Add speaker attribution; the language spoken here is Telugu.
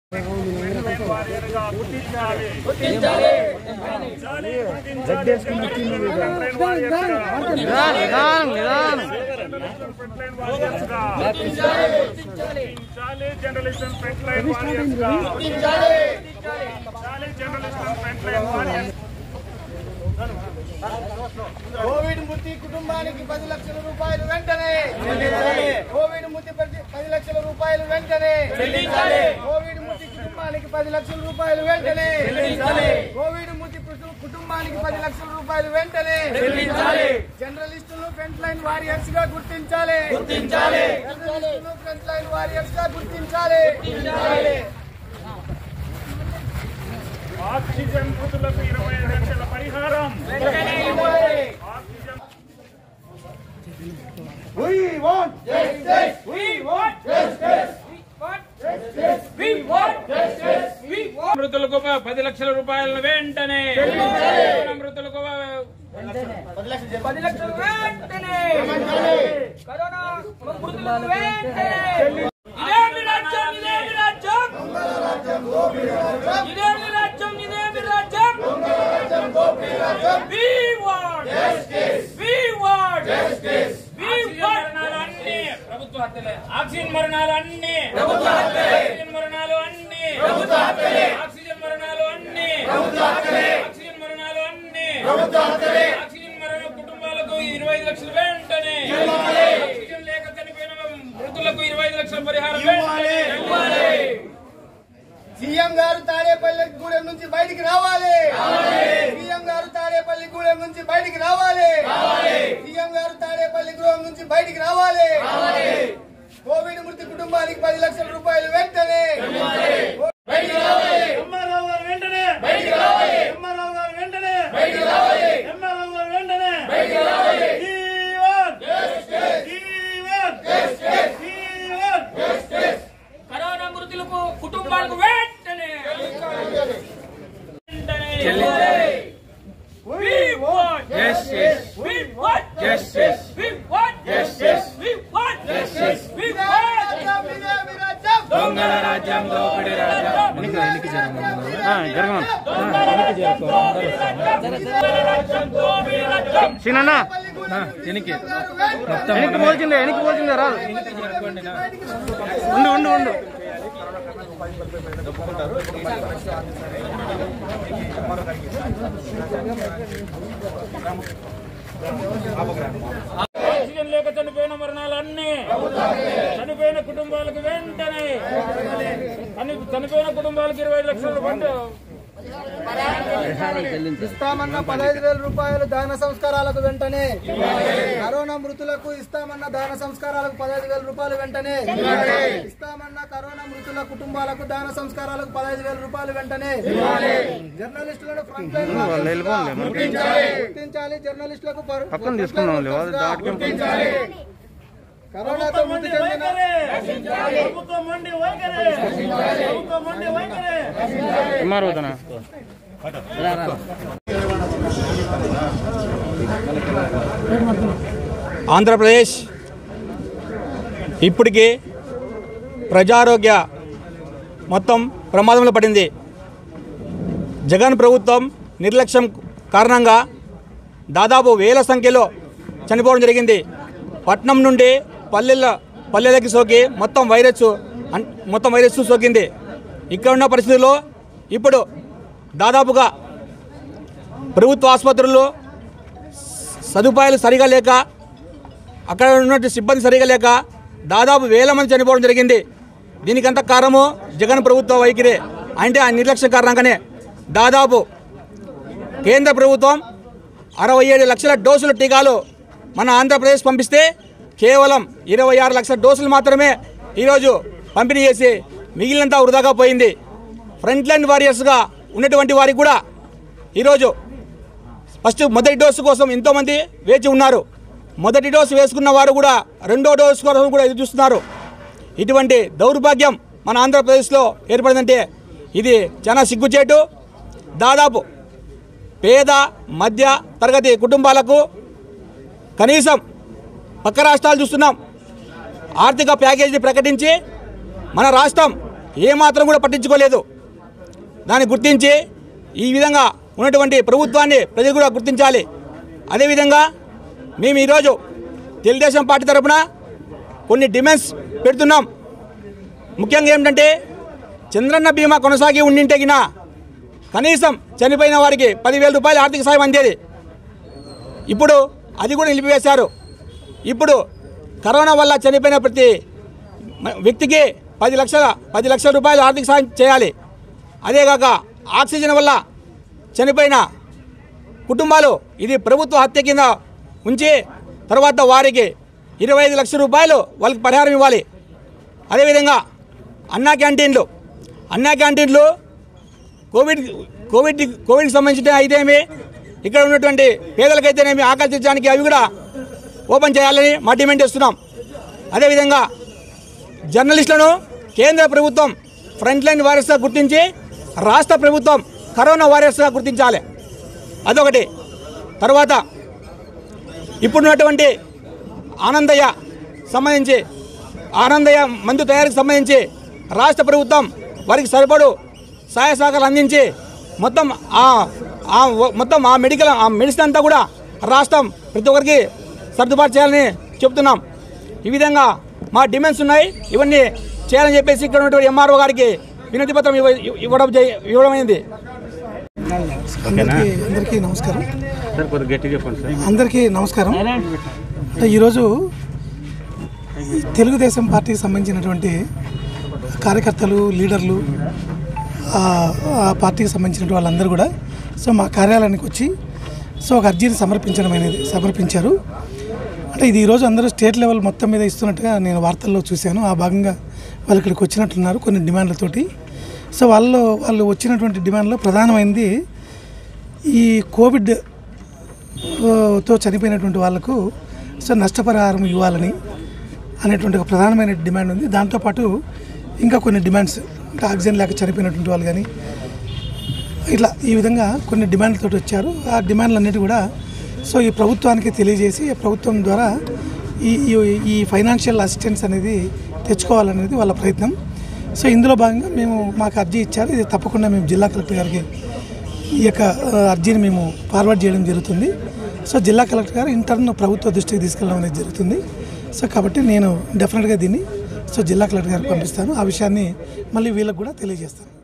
Speaker 1: జర్నలిజం ఫ్రంట్ లైన్ వారియర్స్ గా journalism front line warriors
Speaker 2: covid మృతి కుటుంబానికి పది లక్షల రూపాయలు వెంటనే కోవిడ్ మృతి పది- పది లక్షల రూపాయలు వెంటనే కోవిడ్ మృతి కుటుంబానికి పది లక్షల రూపాయలు వెంటనే కోవిడ్ మృతి కుటు- కుటుంబానికి పది లక్షల రూపాయలు వెంటనే జర్నలిస్టులు ఫ్రంట్ లైన్ వారియర్స్ గా గుర్తించాలి జర్నలిస్టులు ఫ్రంట్ లైన్ వారియర్స్ గా గుర్తించాలి
Speaker 1: ఆక్సిజన్ మృతులకు ఇరవై ఐదు లక్షల పరిహారం oxygen
Speaker 2: We want justice. We want justice.
Speaker 3: మృతులకు ప- పది లక్షల రూపాయలను వెంటనే మృతులకు ప-
Speaker 2: పది లక్షలు వెంటనే కరోనా మృతులకు వెంటనే
Speaker 3: ఇదేమి రాజ్యం ఇదేమి రాజ్యం ఇదేమి రాజ్యం ఇదేమి రాజ్యం We want We want We want మరణాలన్నీ ప్రభుత్వ హత్యలే ఆక్సిజన్ మరణాలు అన్ని ప్రభుత్వ ఆక్సిజన్ మరణాలు అన్ని ప్రభుత్వ ఆక్సిజన్ మరణాలు అన్ని ప్రభుత్వ ఆక్సిజన్ మరణాలు అన్ని ప్రభుత్వ ఆక్సిజన్ మరణ కుటుంబాలకు ఇరవై ఐదు లక్షలు వెంటనే ఆక్సిజన్ లేక చనిపోయిన మృతులకు ఇరవై ఐదు లక్షల పరిహారం వెంటనే
Speaker 2: సీఎం గారు తాడేపల్లి గూడెం నుంచి బయటికి రావాలి సీఎం గారు తాడేపల్లి గూడెం నుంచి బయటికి రావాలి సీఎం గారు తాడేపల్లి గృహం నుంచి బయటికి రావాలి కోవిడ్ మృతి కుటుంబానికి పది లక్షల రూపాయలు వెంటనే బయటికి రావాలి
Speaker 1: ఎంఆర్ఓ గారు వెంటనే బయటికి రావాలి ఎంఆర్ఓ గారు వెంటనే బయటికి రావాలి ఎంఆర్ఓ గారు వెంటనే బయటికి రావాలి జీవన్ జీవన్ జీవన్
Speaker 3: కరోనా మృతులకు కుటుంబాలకు వెంటనే We want justice. We want justice. We want justice. We want justice. We want
Speaker 2: ఇదేమి రాజ్యం?
Speaker 3: దొంగల రాజ్యం దోపిడి రాజ్యం
Speaker 4: చిన్న
Speaker 2: పల్లి గూడెం నుంచి సీఎం గారు వెంటనే
Speaker 4: వెనక్కి పోల్చిందే వెనక్కి పోల్చిందే రాదు ఉండు ఉండు ఉండు
Speaker 3: ఆక్సిజన్ లేక చనిపోయిన మరణాలన్నీ చనిపోయిన కుటుంబాలకు వెంటనే చని- చనిపోయిన కుటుంబాలకు ఇరవై ఐదు లక్షల ఫండ్
Speaker 2: ఇస్తామన్న పదహైదు వేల రూపాయలు దాన సంస్కారాలకు వెంటనే కరోనా మృతులకు ఇస్తామన్న దాన సంస్కారాలకు పదహైదు వేల రూపాయలు వెంటనే ఇస్తామన్న కరోనా మృతుల కుటుంబాలకు దాన సంస్కారాలకు పదహైదు వేల రూపాయలు వెంటనే జర్నలిస్టులను ఫ్రంట్ లైన్
Speaker 4: వాళ్ళు వెళ్ళిపోండి
Speaker 2: గుర్తించాలి జర్నలిస్టులకు పరు-
Speaker 4: పక్కన తీసుకున్నాం లేవు అది దాటికి
Speaker 2: గుర్తించాలి. కరోనాతో మృతి చెందిన
Speaker 1: ప్రభుత్వం మండి వైఖరి ప్రభుత్వం మండి వైఖరి
Speaker 4: మారుతున్నా
Speaker 5: ఆంధ్రప్రదేశ్ ఇప్పటికీ ప్రజారోగ్య మొత్తం ప్రమాదంలో పడింది జగన్ ప్రభుత్వం నిర్లక్ష్యం కారణంగా దాదాపు వేల సంఖ్యలో చనిపోవడం జరిగింది పట్నం నుండి పల్లెల పల్లెలకి సోకి మొత్తం వైరస్ అన్- మొత్తం వైరస్ సోకింది ఇక్కడ ఉన్న పరిస్థితుల్లో ఇప్పుడు దాదాపుగా ప్రభుత్వ ఆసుపత్రుల్లో సదుపాయాలు సరిగా లేక అక్కడ ఉన్నటువంటి సిబ్బంది సరిగా లేక దాదాపు వేల మంది చనిపోవడం జరిగింది దీనికంత కారణము జగన్ ప్రభుత్వ వైఖరి అంటే ఆ నిర్లక్ష్య కారణంగానే దాదాపు కేంద్ర ప్రభుత్వం అరవై ఏడు లక్షల డోసుల టీకాలు మన ఆంధ్రప్రదేశ్ పంపిస్తే కేవలం ఇరవై ఆరు లక్షల డోసులు మాత్రమే ఈరోజు పంపిణీ చేసి మిగిలినంతా వృధాగా పోయింది ఫ్రంట్ లైన్ వారియర్స్గా ఉన్నటువంటి వారికి కూడా ఈరోజు ఫస్ట్ మొదటి డోసు కోసం ఎంతోమంది వేచి ఉన్నారు మొదటి డోసు వేసుకున్న వారు కూడా రెండో డోసు కోసం కూడా ఎదురు చూస్తున్నారు ఇటువంటి దౌర్భాగ్యం మన ఆంధ్రప్రదేశ్లో ఏర్పడిందంటే ఇది చాలా సిగ్గుచేటు దాదాపు పేద మధ్య తరగతి కుటుంబాలకు కనీసం పక్క రాష్ట్రాలు చూస్తున్నాం ఆర్థిక ప్యాకేజీ ప్రకటించి మన రాష్ట్రం ఏమాత్రం కూడా పట్టించుకోలేదు దాన్ని గుర్తించి ఈ విధంగా ఉన్నటువంటి ప్రభుత్వాన్ని ప్రజలు కూడా గుర్తించాలి అదేవిధంగా మేము ఈరోజు తెలుగుదేశం పార్టీ తరపున కొన్ని డిమాండ్స్ పెడుతున్నాం ముఖ్యంగా ఏమిటంటే చంద్రన్న బీమా కొనసాగి ఉండింటే గిన కనీసం చనిపోయిన వారికి పదివేల రూపాయలు ఆర్థిక సాయం అందేది ఇప్పుడు అది కూడా నిలిపివేశారు ఇప్పుడు కరోనా వల్ల చనిపోయిన ప్రతి మ- వ్యక్తికి పది లక్షల పది లక్షల రూపాయలు ఆర్థిక సాయం చేయాలి అదేగాక ఆక్సిజన్ వల్ల చనిపోయిన కుటుంబాలు ఇది ప్రభుత్వ హత్య కింద ఉంచి తర్వాత వారికి ఇరవై ఐదు లక్షల రూపాయలు వాళ్ళకి పరిహారం ఇవ్వాలి అదేవిధంగా అన్నా క్యాంటీన్లు అన్నా క్యాంటీన్లు కోవిడ్ కోవిడ్ కోవిడ్కి సంబంధించిన అయితేమి ఇక్కడ ఉన్నటువంటి పేదలకైతేనేమి ఆకలి తీర్చడానికి అవి కూడా ఓపెన్ చేయాలని మా డిమాండ్ చేస్తున్నాం అదేవిధంగా జర్నలిస్టులను కేంద్ర ప్రభుత్వం ఫ్రంట్ లైన్ వారియర్స్గా గుర్తించి రాష్ట్ర ప్రభుత్వం కరోనా వారియర్స్గా గుర్తించాలి అదొకటి తర్వాత ఇప్పుడున్నటువంటి ఆనందయ్య సంబంధించి ఆనందయ్య మందు తయారీకి సంబంధించి రాష్ట్ర ప్రభుత్వం వారికి సరిపడు సహాయ సహకారాలు అందించి మొత్తం ఆ ఆ వ- మొత్తం ఆ మెడికల్ ఆ మెడిసిన్ అంతా కూడా రాష్ట్రం ప్రతి ఒక్కరికి సర్దుబాటు చేయాలని చెప్తున్నాం ఈ విధంగా మా డిమాండ్స్ ఉన్నాయి ఇవన్నీ చేయాలని చెప్పేసి ఇక్కడ ఉన్నటువంటి ఎంఆర్ఓ గారికి వినతి పత్రం ఇవ్వ ఇవ్వడం జై- ఇవ్వడం అయింది
Speaker 6: అందరికీ అందరికీ నమస్కారం
Speaker 4: సార్ కొద్దిగా గట్టిగా చెప్పండి సార్
Speaker 6: అందరికీ నమస్కారం అంటే ఈరోజు ఈ తెలుగుదేశం పార్టీకి సంబంధించినటువంటి కార్యకర్తలు లీడర్లు ఆ ఆ పార్టీకి సంబంధించిన వాళ్ళందరూ కూడా సో మా కార్యాలయానికి వచ్చి సో ఒక అర్జీని సమర్పించడం అనేది సమర్పించారు అంటే ఇది ఈరోజు అందరూ స్టేట్ లెవెల్ మొత్తం మీద ఇస్తున్నట్టుగా నేను వార్తల్లో చూశాను ఆ భాగంగా వాళ్ళు ఇక్కడికి వచ్చినట్లున్నారు కొన్ని డిమాండ్లతోటి సో వాళ్ళు వాళ్ళు వచ్చినటువంటి డిమాండ్లో ప్రధానమైనది ఈ కోవిడ్ ఆ, తో చనిపోయినటువంటి వాళ్ళకు సో నష్టపరిహారం ఇవ్వాలని అనేటువంటి ఒక ప్రధానమైన డిమాండ్ ఉంది దాంతోపాటు ఇంకా కొన్ని డిమాండ్స్ అంటే ఆక్సిజన్ లేక చనిపోయినటువంటి వాళ్ళు కానీ ఇట్లా ఈ విధంగా కొన్ని డిమాండ్లతో వచ్చారు ఆ డిమాండ్లన్నిటి కూడా సో ఈ ప్రభుత్వానికి తెలియజేసి ఈ ప్రభుత్వం ద్వారా ఈ ఈ- ఈ ఫైనాన్షియల్ అసిస్టెన్స్ అనేది తెచ్చుకోవాలనేది వాళ్ళ ప్రయత్నం సో ఇందులో భాగంగా మేము మాకు అర్జీ ఇచ్చారు ఇది తప్పకుండా మేము జిల్లా కలెక్టర్ గారికి ఈ యొక్క ఆ, అర్జీని మేము ఫార్వర్డ్ చేయడం జరుగుతుంది సో జిల్లా కలెక్టర్ గారు ఇంటర్న్ ప్రభుత్వ దృష్టికి తీసుకెళ్ళడం అనేది జరుగుతుంది సో కాబట్టి నేను డెఫినెట్గా దీన్ని సో జిల్లా కలెక్టర్ గారికి పంపిస్తాను ఆ విషయాన్ని మళ్ళీ వీళ్ళకి కూడా తెలియజేస్తాను